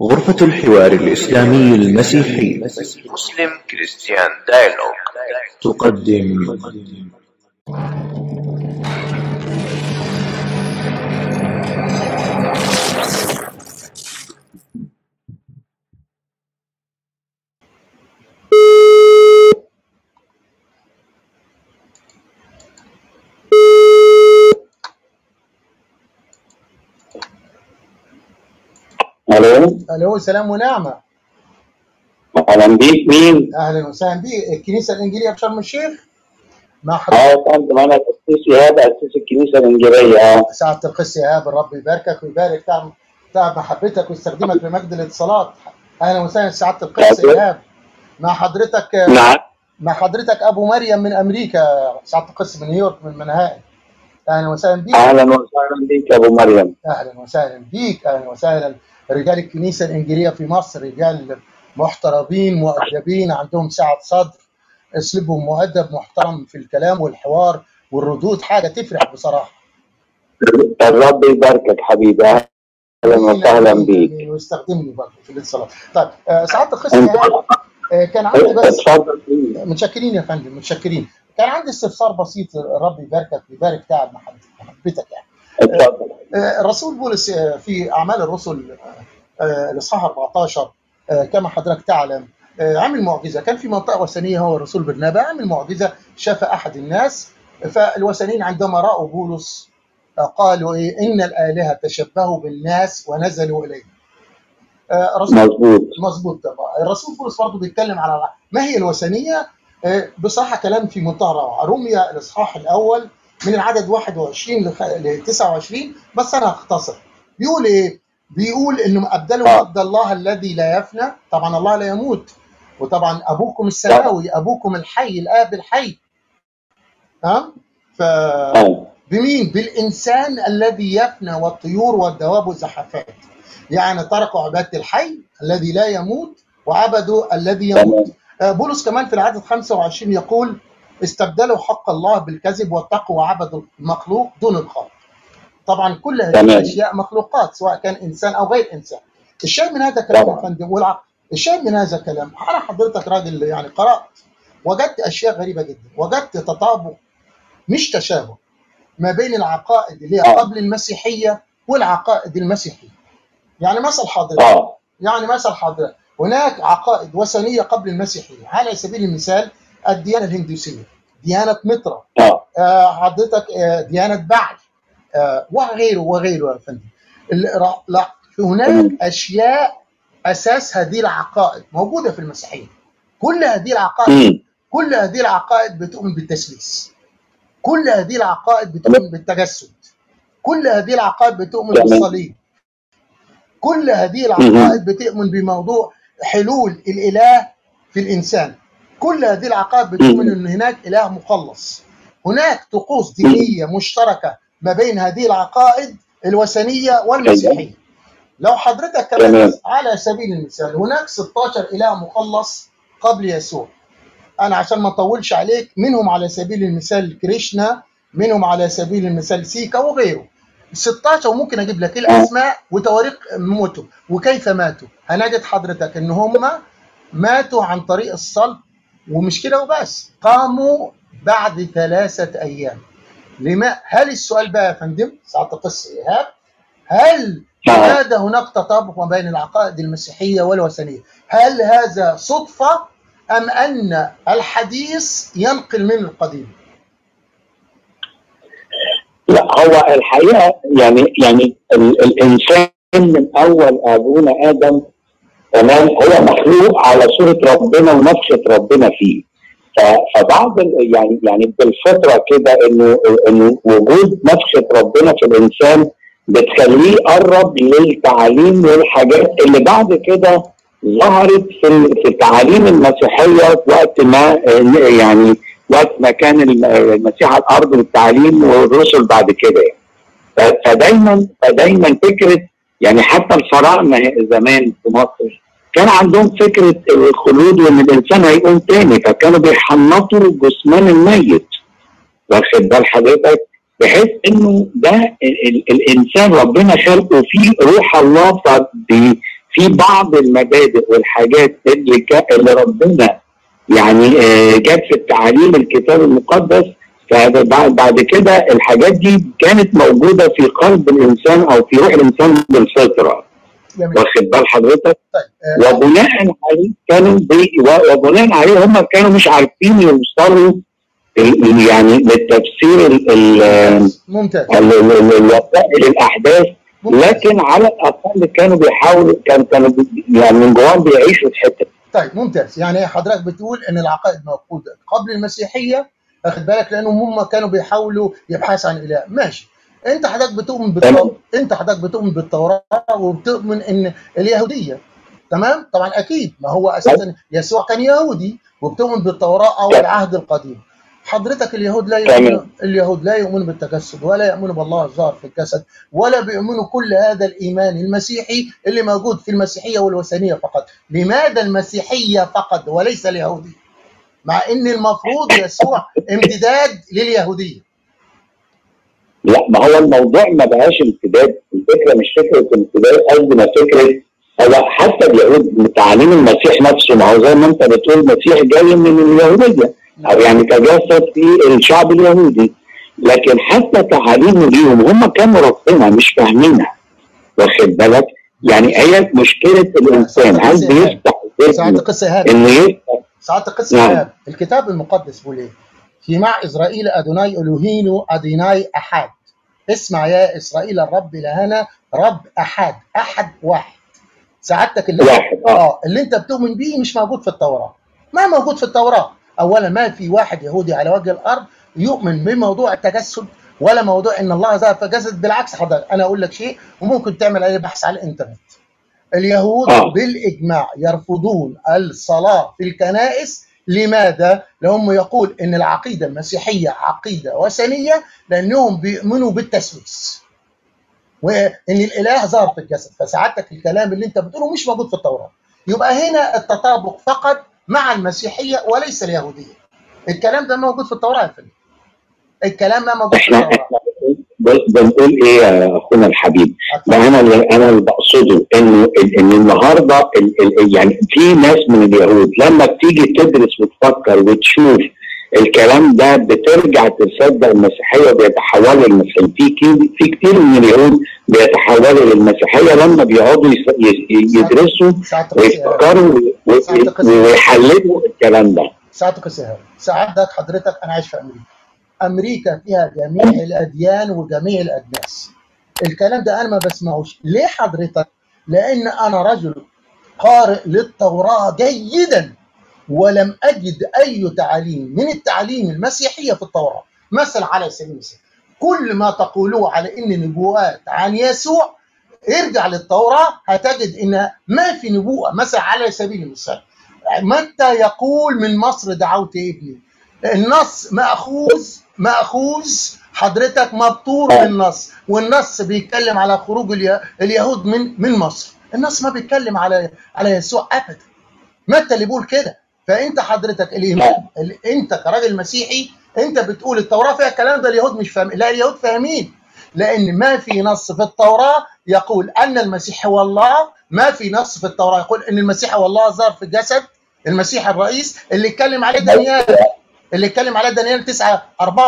غرفة الحوار الإسلامي المسيحي مسلم كريستيان دايلوج تقدم الو الو سلام ونعمه اهلا بيك مين؟ اهلا وسهلا بك الكنيسه الانجيليه في شرم الشيخ مع اه حضرتك يا فندم انا القسيس ايهاب اسيس الكنيسه الانجيليه اه سعاده القس ايهاب الرب يباركك ويبارك تعب تعب محبتك ويستخدمك لمجد الاتصالات اهلا وسهلا سعاده القس شكراً. ايهاب مع حضرتك نعم مع حضرتك ابو مريم من امريكا سعاده القس من نيويورك من منهائي اهلا وسهلا بيك اهلا وسهلا بيك يا ابو مريم اهلا وسهلا بيك اهلا وسهلا رجال الكنيسه الانجيليه في مصر رجال محترمين مؤدبين عندهم سعه صدر اسلوبهم مؤدب محترم في الكلام والحوار والردود حاجه تفرح بصراحه الرب يباركك حبيبي اهلا وسهلا بيك ويستخدمني برضه في الاتصالات طيب آه، سعاده القس انت إيهاب، آه، كان عندي بس اتفضل فيه. متشكرين يا فندم متشكرين كان عندي استفسار بسيط الرب يباركك ويبارك تعب محبتك محبتك يعني اتفضل آه، الرسول بولس آه، في اعمال الرسل آه، آه، الاصحاح 14 آه، كما حضرتك تعلم آه، عمل معجزه كان في منطقه وثنيه هو الرسول برنابا عمل معجزه شاف احد الناس فالوثنيين عندما راوا بولس آه، قالوا ايه ان الالهه تشبهوا بالناس ونزلوا اليه آه، رسول مظبوط مظبوط طبعا الرسول بولس برضه بيتكلم على ما هي الوثنيه آه، بصراحه كلام في منتهى الروعه رمي الاصحاح الاول من العدد 21 لخ- ل 29 بس انا هختصر بيقول ايه؟ بيقول انه ابدلوا آه. مجد الله الذي لا يفنى طبعا الله لا يموت وطبعا ابوكم السماوي ابوكم الحي الاب الحي ها ف اه بمين؟ بالإنسان الذي يفنى والطيور والدواب والزحفات يعني تركوا عبادة الحي الذي لا يموت وعبدوا الذي يموت تمام آه، بولس كمان في العدد 25 يقول استبدلوا حق الله بالكذب واتقوا وعبدوا المخلوق دون الخالق طبعا كل هذه تمام. الاشياء مخلوقات سواء كان انسان او غير انسان الشيء من هذا الكلام يا طبعا. فندم والعقل الشيء من هذا الكلام انا حضرتك راجل يعني قرات وجدت اشياء غريبه جدا وجدت تطابق مش تشابه ما بين العقائد اللي هي آه. قبل المسيحيه والعقائد المسيحيه يعني مثل حضرتك اه يعني مثل حضرتك هناك عقائد وثنيه قبل المسيحيه على سبيل المثال الديانه الهندوسيه ديانه مترا اه آه، حضرتك آه، ديانه بعل آه، وغيره وغيره يا فندم ال- را- لا هناك تمام. اشياء اساس هذه العقائد موجوده في المسيحيه كل هذه العقائد امم كل هذه العقائد بتؤمن بالتثليث كل هذه العقائد بتؤمن بالتجسد كل هذه العقائد بتؤمن تمام. بالصليب كل هذه العقائد بتؤمن بموضوع حلول الاله في الانسان كل هذه العقائد بتؤمن ان هناك اله مخلص هناك طقوس دينيه مشتركه ما بين هذه العقائد الوثنيه والمسيحيه لو حضرتك كمان تمام. بس على سبيل المثال هناك 16 اله مخلص قبل يسوع انا عشان ما اطولش عليك منهم على سبيل المثال كريشنا منهم على سبيل المثال سيكا وغيره 16 وممكن اجيب لك الاسماء وتواريخ موتهم وكيف ماتوا هنجد حضرتك ان هم ماتوا عن طريق الصلب ومش كده وبس قاموا بعد ثلاثة أيام لما هل السؤال بقى يا فندم ساعة القس إيهاب هل آه. لماذا هناك تطابق ما بين العقائد المسيحية والوثنية هل هذا صدفة أم أن الحديث ينقل من القديم لا هو الحقيقه يعني يعني ال الانسان من اول ابونا ادم تمام هو مخلوق على صوره ربنا ونفخه ربنا فيه ف- فبعض ال- يعني يعني بالفطره كده انه انه وجود نفخه ربنا في الانسان بتخليه يقرب للتعاليم والحاجات اللي بعد كده ظهرت في ال- في التعاليم المسيحيه وقت ما آه، يعني وقت ما كان الم- المسيح على الارض والتعليم والرسل بعد كده يعني. ف- فدايما فدايما فكره يعني حتى الفراعنه زمان في مصر كان عندهم فكره الخلود وان الانسان هيقوم تاني فكانوا بيحنطوا جثمان الميت واخد بال حضرتك بحيث انه ده ال- ال- الانسان ربنا خلقه فيه روح الله فبي في بعض المبادئ والحاجات اللي كا اللي ربنا يعني آه، جت في التعاليم الكتاب المقدس فهذا بعد بعد كده الحاجات دي كانت موجوده في قلب الانسان او في روح الانسان بالفطره جميل واخد بال حضرتك طيب آه، وبناء عليه كانوا بي و- وبناء عليه هم كانوا مش عارفين يوصلوا ال- ال- يعني للتفسير ال- ال- ممتاز ال- ال- ال- الوسائل الاحداث ممتاز لكن على الاقل كانوا بيحاولوا كان كانوا بي- يعني من جواهم بيعيشوا الحته طيب ممتاز يعني حضرتك بتقول ان العقائد موجوده قبل المسيحيه واخد بالك لانهم هم كانوا بيحاولوا يبحثوا عن اله ماشي انت حضرتك بتؤمن تمام. بالتوراة انت حضرتك بتؤمن بالتوراه وبتؤمن ان اليهوديه تمام طبعا اكيد ما هو اساسا يسوع كان يهودي وبتؤمن بالتوراه او تمام. العهد القديم حضرتك اليهود لا تمام. يؤمنوا اليهود لا يؤمنوا بالتجسد ولا يؤمنوا بالله الظاهر في الجسد ولا بيؤمنوا كل هذا الايمان المسيحي اللي موجود في المسيحيه والوثنيه فقط لماذا المسيحيه فقط وليس اليهوديه مع ان المفروض يسوع امتداد لليهوديه لا ما هو الموضوع ما بقاش امتداد الفكره مش فكره امتداد قد ما فكره هو حتى اليهود تعاليم المسيح نفسه ما هو زي ما انت بتقول المسيح جاي من اليهوديه او يعني تجسد في الشعب اليهودي لكن حتى تعاليمه ليهم هم كانوا رافضينها مش فاهمينها واخد بالك يعني هي مشكله الانسان هل بيفتح ساعات ذهنه قصه هذا انه يفتح ساعات قصه نعم. هذا الكتاب المقدس بيقول ايه في مع اسرائيل ادوناي الوهينو اديناي احد اسمع يا اسرائيل الرب الهنا رب احد احد واحد سعادتك اللي واحد، آه. اه اللي انت بتؤمن بيه مش موجود في التوراه ما موجود في التوراه اولا ما في واحد يهودي على وجه الارض يؤمن بموضوع التجسد ولا موضوع ان الله ظهر في جسد بالعكس حضرتك انا اقول لك شيء وممكن تعمل عليه بحث على الانترنت اليهود آه. بالاجماع يرفضون الصلاه في الكنائس لماذا؟ لهم يقول ان العقيده المسيحيه عقيده وثنيه لانهم بيؤمنوا بالتسويس وان الاله ظهر في الجسد فسعادتك الكلام اللي انت بتقوله مش موجود في التوراه يبقى هنا التطابق فقط مع المسيحيه وليس اليهوديه الكلام ده موجود في التوراه يا فندم الكلام ده موجود في احنا التوراه احنا بنقول- بنقول ايه يا اخونا الحبيب أتفضل. ما انا اللي انا اللي بقصده انه ان النهارده ال ال يعني في ناس من اليهود لما بتيجي تدرس وتفكر وتشوف الكلام ده بترجع تصدق المسيحيه وبيتحولوا للمسيحيه في كي- في كتير من اليهود بيتحولوا للمسيحيه لما بيقعدوا يس- يس- يدرسوا سعادتك السيارة. ويفكروا و- ويحللوا الكلام ده ساعتك السهل ساعدك حضرتك انا عايش في امريكا امريكا فيها جميع الاديان وجميع الادناس الكلام ده انا ما بسمعوش ليه حضرتك لان انا رجل قارئ للتوراه جيدا ولم اجد اي تعاليم من التعاليم المسيحيه في التوراه مثلا على سبيل المثال كل ما تقولوه على ان نبوءات عن يسوع ارجع للتوراه هتجد ان ما في نبوءه مثلا على سبيل المثال متى يقول من مصر دعوت ابني النص ماخوذ ماخوذ حضرتك مبتور من النص والنص بيتكلم على خروج اليه- اليهود من من مصر النص ما بيتكلم على على يسوع ابدا متى اللي بيقول كده فانت حضرتك الإيمان ال- انت كراجل مسيحي انت بتقول التوراه فيها الكلام ده اليهود مش فاهمين لا اليهود فاهمين لان ما في نص في التوراه يقول ان المسيح هو الله ما في نص في التوراه يقول ان المسيح هو الله ظهر في الجسد المسيح الرئيس اللي اتكلم عليه دانيال اللي اتكلم عليه دانيال 9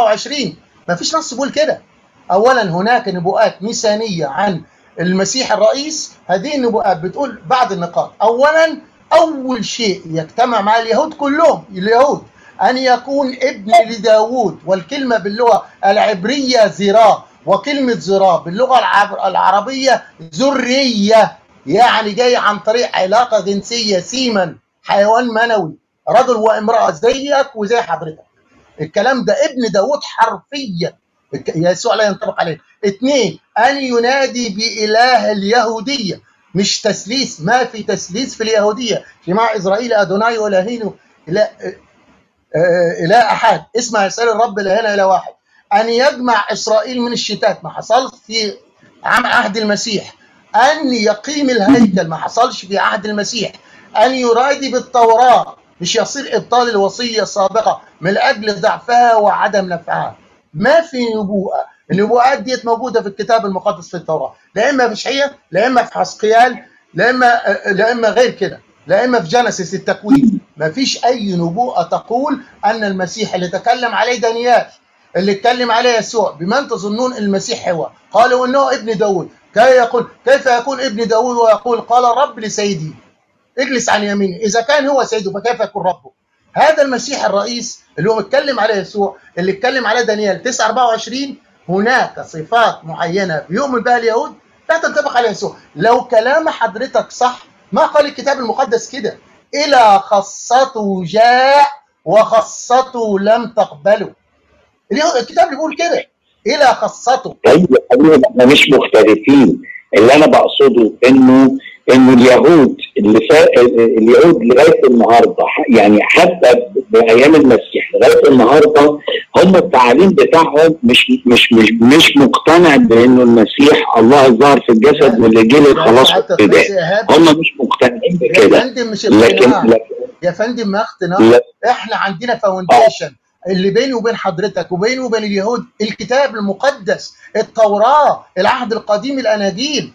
24 ما فيش نص بيقول كده اولا هناك نبوءات مثانيه عن المسيح الرئيس هذه النبوءات بتقول بعض النقاط اولا اول شيء يجتمع مع اليهود كلهم اليهود ان يكون ابن لداوود والكلمه باللغه العبريه زراه وكلمه زراه باللغه العب- العربيه ذريه يعني جاي عن طريق علاقه جنسيه سيما حيوان منوي رجل وامراه زيك وزي حضرتك الكلام ده ابن داوود حرفيا الك- يسوع لا ينطبق عليه اثنين ان ينادي باله اليهوديه مش تسليس ما في تسليس في اليهوديه جماعه اسرائيل ادوناي والهينو لا آه، اله احد اسمع رساله الرب الهنا الى واحد ان يجمع اسرائيل من الشتات ما حصلش في عام عهد المسيح ان يقيم الهيكل ما حصلش في عهد المسيح ان يرادي بالتوراه مش يصير ابطال الوصيه السابقه من اجل ضعفها وعدم نفعها ما في نبوءه النبوءات ديت موجوده في الكتاب المقدس في التوراه لا اما في اشعياء لا اما في حسقيال لا اما لا اما غير كده لا اما في جينيسيس التكوين ما فيش اي نبوءه تقول ان المسيح اللي تكلم عليه دانيال اللي اتكلم عليه يسوع بمن تظنون المسيح هو قالوا انه ابن داود كي يقول كيف يكون ابن داود ويقول قال رب لسيدي اجلس عن يميني اذا كان هو سيده فكيف يكون ربه هذا المسيح الرئيس اللي هو اتكلم عليه يسوع اللي اتكلم عليه دانيال 9 24 هناك صفات معينه بيؤمن بها اليهود لا تنطبق على يسوع لو كلام حضرتك صح ما قال الكتاب المقدس كده الى خاصته جاء وخاصته لم تقبله اليهود- الكتاب اللي بيقول كده الى خاصته ايوه ايوه احنا مش مختلفين اللي انا بقصده انه انه اليهود اللي فا... اليهود لغايه النهارده ح- يعني حتى بايام المسيح لغايه النهارده هم التعاليم بتاعهم مش مش مش مش مقتنع بانه المسيح الله ظهر في الجسد واللي جه للخلاص حتى والفداء بس إيهاب، هم مش مقتنعين يا بكده فندم مش لكن اقتناع لكن يا فندم ما اقتناع لا. احنا عندنا فاونديشن اللي بيني وبين حضرتك وبيني وبين اليهود الكتاب المقدس التوراة العهد القديم الأناجيل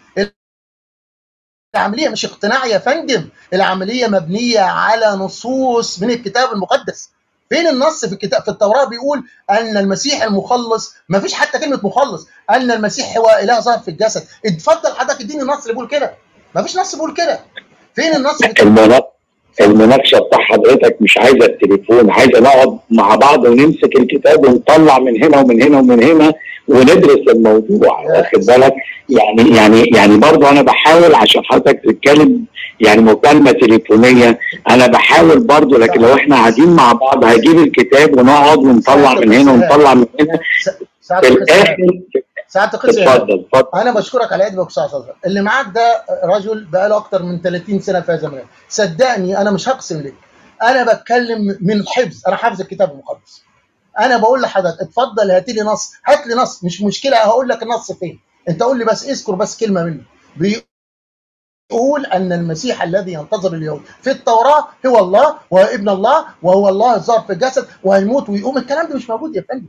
العملية مش اقتناع يا فندم العملية مبنية على نصوص من الكتاب المقدس فين النص في الكتاب في التوراة بيقول أن المسيح المخلص ما فيش حتى كلمة مخلص أن المسيح هو إله ظهر في الجسد اتفضل حضرتك اديني النص اللي بيقول كده ما فيش نص بيقول كده فين النص بتاع المنا- المناقشه بتاع حضرتك مش عايزه التليفون عايزه نقعد مع بعض ونمسك الكتاب ونطلع من هنا ومن هنا ومن هنا وندرس الموضوع واخد بالك يعني يعني يعني برضه انا بحاول عشان حضرتك تتكلم يعني مكالمه تليفونيه انا بحاول برضه لكن لو احنا قاعدين مع بعض هجيب الكتاب ونقعد ونطلع من هنا ونطلع من هنا ساعة في القصة الاخر ساعة القصة يا اتفضل اتفضل انا بشكرك على يدك استاذ حضرتك اللي معاك ده رجل بقاله اكتر من 30 سنه في هذا المجال صدقني انا مش هقسم لك انا بتكلم من حفظ انا حافظ الكتاب المقدس انا بقول لحضرتك اتفضل هات لي نص هات لي نص مش مشكله هقول لك النص فين انت قول لي بس اذكر بس كلمه منه بيقول ان المسيح الذي ينتظر اليهود في التوراه هو الله وهو ابن الله وهو الله الظاهر في الجسد وهيموت ويقوم الكلام ده مش موجود يا فندم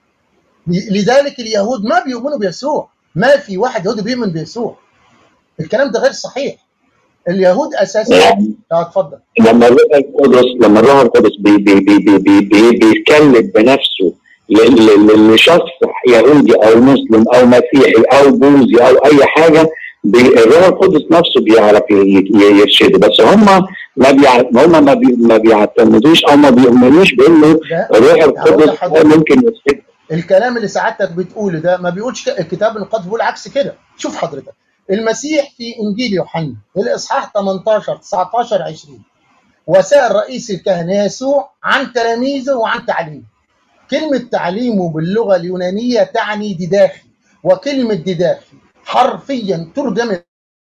لذلك اليهود ما بيؤمنوا بيسوع ما في واحد يهودي بيؤمن بيسوع الكلام ده غير صحيح اليهود اساسا يعني اه اتفضل لما الروح القدس لما الروح القدس بي بي بي بي بي بي بيتكلم بنفسه ل- ل- ل- لشخص يهودي او مسلم او مسيحي او بوذي او اي حاجه بي- الروح القدس نفسه بيعرف ي- ي- يرشده بس هم ما بيع... هم ما, بي... ما بيعتمدوش او ما بيؤمنوش بانه ده الروح هقول القدس لحضرتك. هو ممكن يرشده الكلام اللي سعادتك بتقوله ده ما بيقولش ك- الكتاب المقدس بيقول عكس كده شوف حضرتك المسيح في انجيل يوحنا الاصحاح 18 19 20 وسائل رئيس الكهنه يسوع عن تلاميذه وعن تعليمه كلمه تعليمه باللغه اليونانيه تعني دداخي وكلمه دداخي حرفيا ترجمت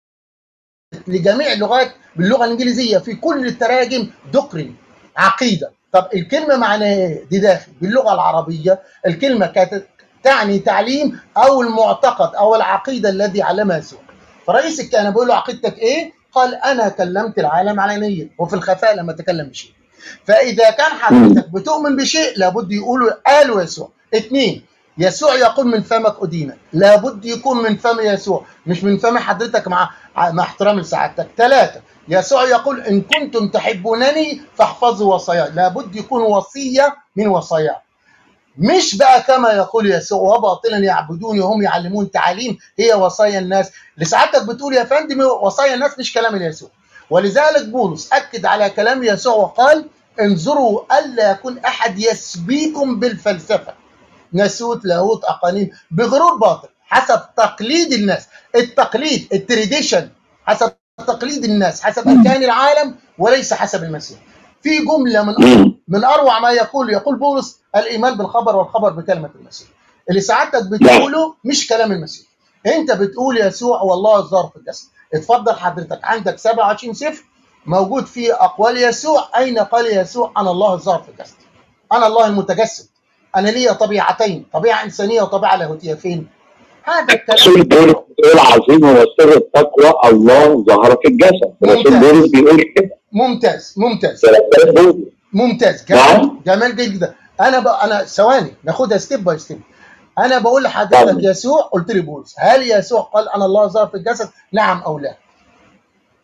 لجميع اللغات باللغه الانجليزيه في كل التراجم دقري عقيده طب الكلمه معناها ايه دي داخل باللغه العربيه الكلمه كانت تعني تعليم او المعتقد او العقيده الذي علمها يسوع فرئيس الكهنه بيقول له عقيدتك ايه قال انا كلمت العالم علانيا وفي الخفاء لما اتكلم بشيء فاذا كان حضرتك بتؤمن بشيء لابد يقولوا قالوا يسوع اثنين يسوع يقول من فمك أدينك لابد يكون من فم يسوع مش من فم حضرتك مع مع احترام لسعادتك ثلاثة يسوع يقول إن كنتم تحبونني فاحفظوا وصاياي لابد يكون وصية من وصاياي مش بقى كما يقول يسوع وباطلا يعبدوني وهم يعلمون تعاليم هي وصايا الناس لسعادتك بتقول يا فندم وصايا الناس مش كلام يسوع ولذلك بولس أكد على كلام يسوع وقال انظروا ألا يكون أحد يسبيكم بالفلسفة ناسوت لاهوت أقانيم بغرور باطل حسب تقليد الناس التقليد التريديشن حسب تقليد الناس حسب أركان العالم وليس حسب المسيح في جملة من من أروع ما يقول يقول بولس الإيمان بالخبر والخبر بكلمة المسيح اللي سعادتك بتقوله مش كلام المسيح أنت بتقول يسوع والله الظاهر في الجسد اتفضل حضرتك عندك 27 سفر موجود فيه أقوال يسوع أين قال يسوع أنا الله الظاهر في الجسد أنا الله المتجسد أنا لي طبيعتين طبيعة إنسانية وطبيعة لاهوتية فين؟ هذا الكلام رسول بولس بيقول عظيم هو سر التقوى الله ظهر في الجسد رسول ممتاز. بولس بيقول كده ممتاز ممتاز في رسالة بولس. ممتاز جمال نعم. جمال جدا انا ب... انا ثواني ناخدها ستيب باي ستيب انا بقول لحضرتك طبعا. يسوع قلت لي بولس هل يسوع قال انا الله ظهر في الجسد نعم او لا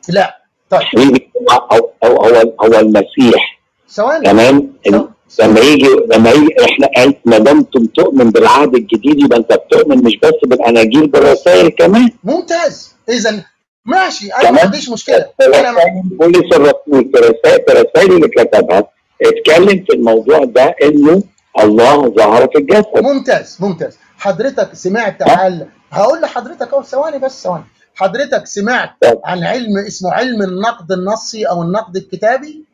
لا طيب حبيبي هو هو هو, هو المسيح ثواني تمام طب. لما يجي لما يجي احنا ما دمتم تؤمن بالعهد الجديد يبقى انت بتؤمن مش بس بالاناجيل بالرسائل كمان ممتاز اذا ماشي انا ما تمام. عنديش مشكله انا ما بولس الرسول في رسائل في الرسائل اللي كتبها اتكلم في الموضوع ده انه الله ظهر في الجسد ممتاز ممتاز حضرتك سمعت ها؟ عن هقول لحضرتك اهو ثواني بس ثواني حضرتك سمعت طب. عن علم اسمه علم النقد النصي او النقد الكتابي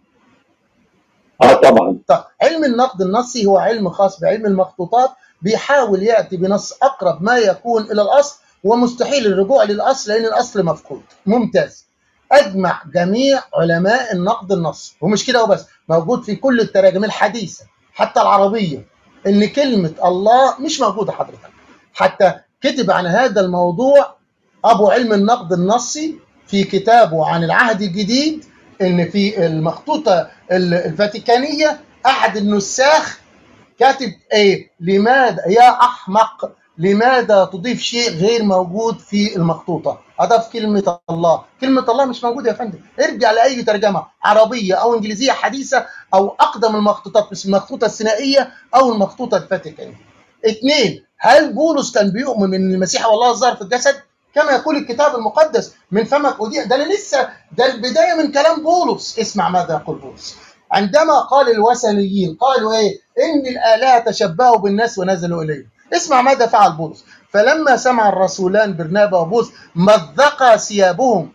اه طبعا طب علم النقد النصي هو علم خاص بعلم المخطوطات بيحاول ياتي بنص اقرب ما يكون الى الاصل ومستحيل الرجوع للاصل لان الاصل مفقود ممتاز اجمع جميع علماء النقد النصي ومش كده وبس موجود في كل التراجم الحديثه حتى العربيه ان كلمه الله مش موجوده حضرتك حتى كتب عن هذا الموضوع ابو علم النقد النصي في كتابه عن العهد الجديد ان في المخطوطه ال- الفاتيكانيه احد النساخ كاتب ايه لماذا يا احمق لماذا تضيف شيء غير موجود في المخطوطه اضاف كلمه الله كلمه الله مش موجوده يا فندم ارجع لاي ترجمه عربيه او انجليزيه حديثه او اقدم المخطوطات مثل المخطوطه السينائيه او المخطوطه الفاتيكانيه اثنين هل بولس كان بيؤمن ان المسيح هو الله الظاهر في الجسد كما يقول الكتاب المقدس من فمك أوديع ده أنا لسه ده البداية من كلام بولس اسمع ماذا يقول بولس عندما قال الوثنيين قالوا ايه ان الالهه تشبهوا بالناس ونزلوا اليه اسمع ماذا فعل بولس فلما سمع الرسولان برنابا وبولس مزقا ثيابهم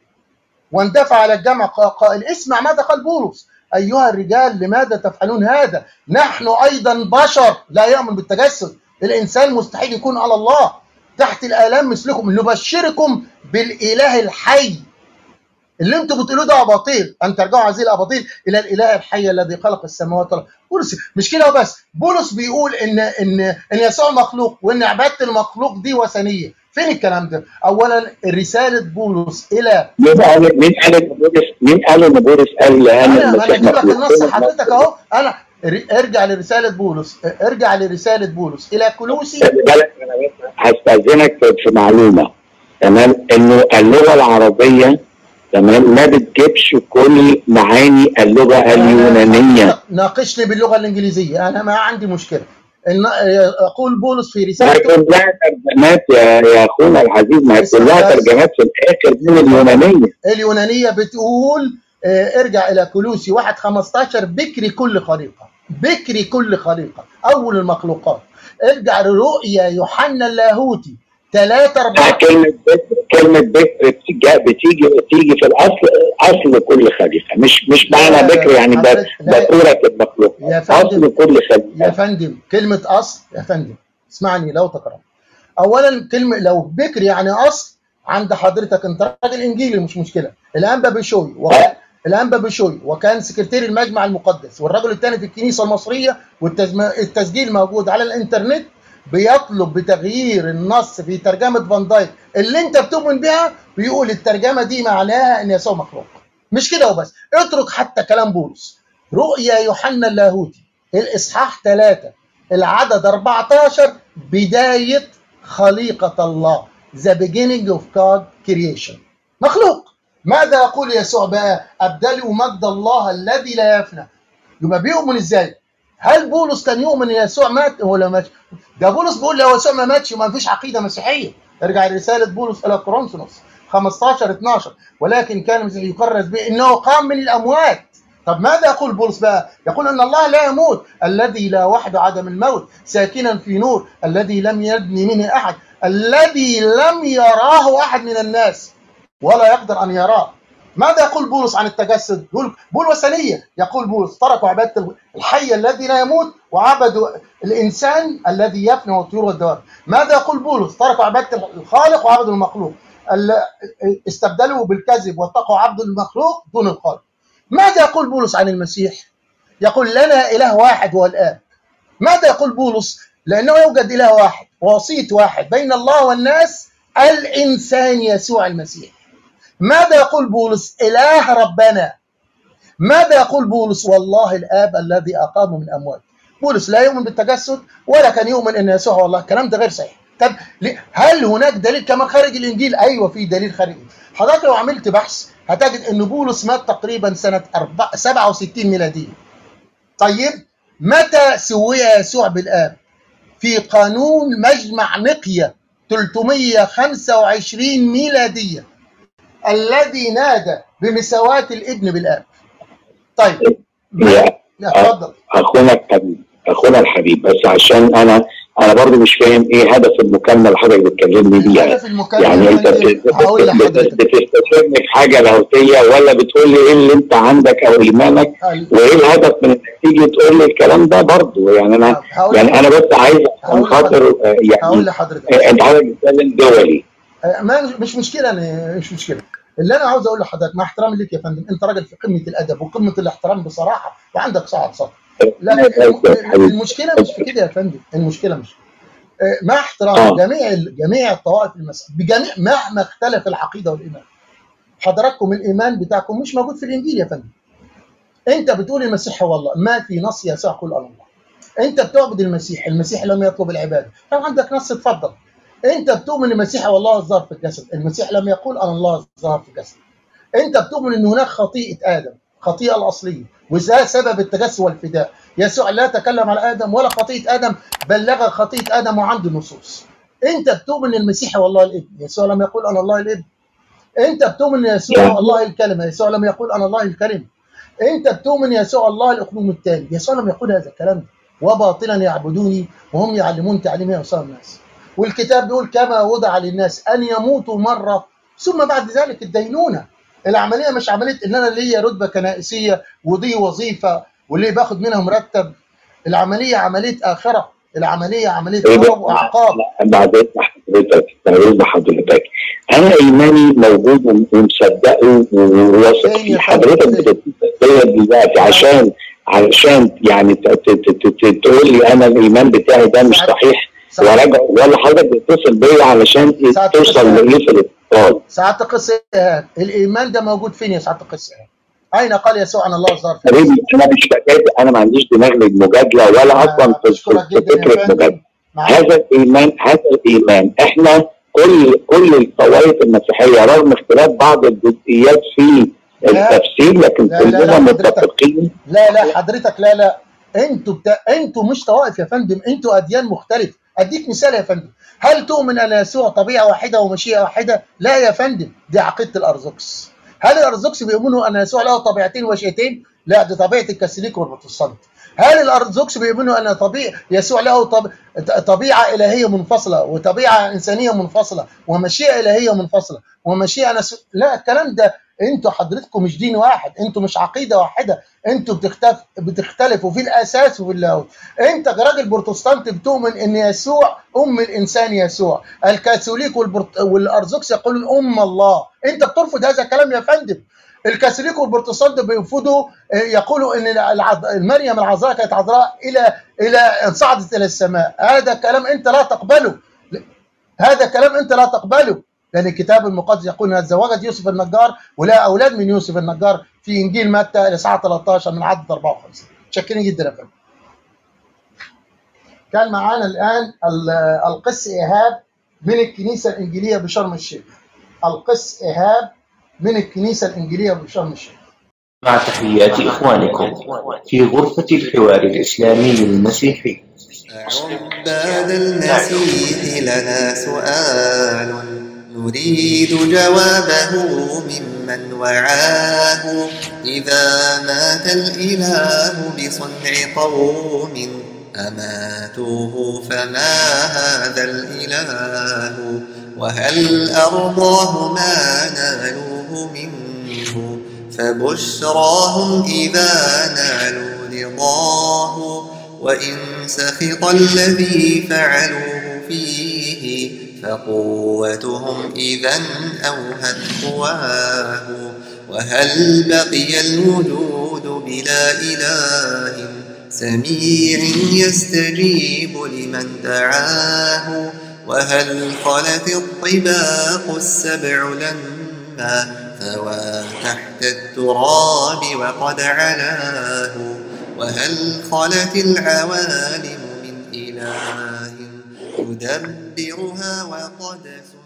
واندفع على الجمع قائل اسمع ماذا قال بولس ايها الرجال لماذا تفعلون هذا نحن ايضا بشر لا يؤمن بالتجسد الانسان مستحيل يكون على الله تحت الالام مثلكم نبشركم بالاله الحي اللي انتم بتقولوه ده اباطيل ان ترجعوا هذه الاباطيل الى الاله الحي الذي خلق السماوات والارض بولس مش كده وبس بولس بيقول ان ان ان يسوع مخلوق وان عباده المخلوق دي وثنيه فين الكلام ده اولا رساله بولس الى مين قال مين قال ان بولس مين قال ان بولس قال لان انا انا المسيح اجيب لك مخلوق؟ النص حضرتك اهو انا ر- ارجع لرساله بولس ارجع لرساله بولس الى كلوسي خلي بالك انا بس هستاذنك في معلومه تمام انه اللغه العربيه تمام ما بتجيبش كل معاني اللغه اليونانيه ناقشني باللغه الانجليزيه انا ما عندي مشكله إن اقول بولس في ما هي رسالته كلها ترجمات يا يا اخونا العزيز ما هي اسمع كلها بس. ترجمات في الاخر من اليونانيه اليونانيه بتقول آه، ارجع الى كلوسي 1 15 بكري كل خليقه بكري كل خليقه اول المخلوقات ارجع لرؤيا يوحنا اللاهوتي 3 آه، 4 كلمه بكر كلمه بكر بتيجي بتيجي بتيجي في الاصل اصل كل خليقه مش مش لا، معنى لا، بكر يعني ب- حضرتك- لا. بكوره المخلوق يا فندم. اصل كل يا خليقه فندم كلمة أصل يا فندم اسمعني لو تكرم أولا كلمة لو بكر يعني أصل عند حضرتك أنت راجل إنجيلي مش مشكلة الأنبا بشوي وكان الأنبا بشوي وكان سكرتير المجمع المقدس والرجل الثاني في الكنيسة المصرية والتسجيل موجود على الإنترنت بيطلب بتغيير النص في ترجمة فان دايك اللي أنت بتؤمن بها بيقول الترجمة دي معناها إن يسوع مخلوق مش كده وبس اترك حتى كلام بولس رؤيا يوحنا اللاهوتي الإصحاح 3 العدد 14 بداية خليقة الله the beginning of God creation مخلوق ماذا يقول يسوع بقى أبدلوا مجد الله الذي لا يفنى يبقى بيؤمن ازاي هل بولس كان يؤمن ان يسوع مات ولا مات ده بولس بيقول لو يسوع ما ماتش ما فيش عقيده مسيحيه ارجع رساله بولس الى كورنثوس 15 12 ولكن كان مثل يكرس به انه قام من الاموات طب ماذا يقول بولس بقى؟ يقول ان الله لا يموت الذي لا وحده عدم الموت ساكنا في نور الذي لم يبني منه احد الذي لم يراه احد من الناس ولا يقدر ان يراه ماذا يقول بولس عن التجسد؟ يقول بول وثنيه يقول بولس تركوا عباده الحي الذي لا يموت وعبدوا الانسان الذي يفنى والطيور والدواب. ماذا يقول بولس؟ تركوا عباده الخالق وعبدوا المخلوق. ال- استبدلوا بالكذب واتقوا عبد المخلوق دون الخالق. ماذا يقول بولس عن المسيح؟ يقول لنا اله واحد هو الاب. ماذا يقول بولس؟ لانه يوجد اله واحد ووسيط واحد بين الله والناس الانسان يسوع المسيح. ماذا يقول بولس؟ إله ربنا ماذا يقول بولس؟ والله الآب الذي أقامه من الأموات بولس لا يؤمن بالتجسد ولا كان يؤمن أن يسوع هو الله الكلام ده غير صحيح طب هل هناك دليل كمان خارج الإنجيل؟ أيوه في دليل خارجي حضرتك لو عملت بحث هتجد ان بولس مات تقريبا سنه 4 67 ميلاديه طيب متى سوي يسوع بالاب في قانون مجمع نقيه 325 ميلاديه الذي نادى بمساواة الابن بالاب طيب يا لا اتفضل اخونا الحبيب اخونا الحبيب بس عشان انا انا برضو مش فاهم ايه هدف المكالمه اللي حضرتك بتكلمني بيها الهدف المكالمة يعني انت يعني هقول لحضرتك بتستفدني في حاجه لاهوتيه ولا بتقول لي ايه اللي انت عندك او ايمانك أيوة. وايه الهدف من انك تيجي تقول لي الكلام ده برضو يعني انا هقول يعني انا بس عايز عشان هقول خاطر آه، هقول يعني لحضرتك آه، انت حضرتك بتتكلم دولي آه، ما مش مشكله أنا مش مشكله اللي انا عاوز اقول لحضرتك مع احترامي ليك يا فندم انت راجل في قمه الادب وقمه الاحترام بصراحه وعندك صعب صوت لكن الم- المشكله مش في كده يا فندم المشكله مش آه، مع احترام آه. جميع ال- جميع الطوائف المسيحيه بجميع مهما اختلف العقيده والايمان حضراتكم الايمان بتاعكم مش موجود في الانجيل يا فندم انت بتقول المسيح هو الله ما في نص يسوع كل الله انت بتعبد المسيح المسيح لم يطلب العباده لو عندك نص اتفضل انت بتؤمن المسيح هو الله الظاهر في الجسد المسيح لم يقول انا الله الظاهر في الجسد انت بتؤمن ان هناك خطيئه ادم خطيئه الاصليه وده سبب التجسد والفداء يسوع لا تكلم على ادم ولا خطيئه ادم بلغ خطيئه ادم وعنده نصوص انت بتؤمن ان المسيح هو الله الابن يسوع لم يقول انا الله الابن انت بتؤمن ان يسوع هو الله الكلمه يسوع لم يقول انا الله الكلمه انت بتؤمن يسوع الله الاقلوم الثاني يسوع لم يقول هذا الكلام وباطلا يعبدوني وهم يعلمون تعليم يوصل الناس والكتاب بيقول كما وضع للناس ان يموتوا مره ثم بعد ذلك الدينونه العمليه مش عمليه ان انا ليا رتبه كنائسيه ودي وظيفه واللي باخد منها مرتب العمليه عمليه اخره العمليه عمليه ثواب وعقاب بعد اذن حضرتك بعد اذن حضرتك انا ايماني موجود ومصدقه وواثق فين فيه يا حضرتك حضرتك؟ بتتصدق دلوقتي عشان علشان يعني ت- ت- ت- ت- تقول لي انا الايمان بتاعي ده مش ساعات- صحيح ساعات- وراجع ولا حضرتك بتتصل بيا علشان ساعات توصل بتتصل. لايه في الاتصال سعاده القس ايهاب الايمان ده موجود فين يا سعاده القس ايهاب؟ اين قال يسوع ان الله ظهر في حبيبي انا مش بجادل انا ما عنديش دماغ للمجادله ولا اصلا في أشكرك في جدا يا فكره فندم. مجادله معاك. هذا الايمان هذا الايمان احنا كل كل الطوائف المسيحيه رغم اختلاف بعض الجزئيات في لا. التفسير لكن لا، لا، لا، كلنا حضرتك. متفقين لا لا حضرتك لا لا انتوا بتا... انتوا مش طوائف يا فندم انتوا اديان مختلفه اديك مثال يا فندم هل تؤمن ان يسوع طبيعه واحده ومشيئه واحده لا يا فندم دي عقيده الارثوذكس هل الارثوذكس بيؤمنوا ان يسوع له طبيعتين ومشيئتين لا دي طبيعه الكاثوليك والبروتستانت هل الارثوذكس بيؤمنوا ان طبيعه يسوع له طب... طبيعه الهيه منفصله وطبيعه انسانيه منفصله ومشيئه الهيه منفصله ومشيئه نس... لا الكلام ده انتوا حضرتكم مش دين واحد انتوا مش عقيده واحده انتوا بتختلف بتختلفوا في الاساس وفي اللاهوت انت كراجل بروتستانت بتؤمن ان يسوع ام الانسان يسوع الكاثوليك والبرت... والارثوذكس يقولون ام الله انت بترفض هذا الكلام يا فندم الكاثوليك والبروتستانت بيرفضوا اه، يقولوا ان العذ... مريم العذراء كانت عذراء الى الى صعدت الى السماء هذا كلام انت لا تقبله هذا كلام انت لا تقبله لان الكتاب المقدس يقول انها تزوجت يوسف النجار ولها اولاد من يوسف النجار في انجيل متى الاصحاح 13 من عدد 54 شاكرين جدا يا فندم كان معانا الان ال- القس ايهاب من الكنيسه الانجيليه بشرم الشيخ القس ايهاب من الكنيسه الانجيليه بشرم الشيخ مع تحيات إخوانكم في غرفة الحوار الإسلامي المسيحي عباد المسيح لنا سؤال نريد جوابه ممن وعاه إذا مات الإله بصنع قوم أماتوه فما هذا الإله وهل أرضاه ما نالوه منه فبشراهم إذا نالوا رضاه وإن سخط الذي فعلوه فيه فقوتهم إذا أوهت قواه وهل بقي الوجود بلا إله سميع يستجيب لمن دعاه وهل خلت الطباق السبع لما ثوى تحت التراب وقد علاه وهل خلت العوالم من إله يدبرها وقد سئ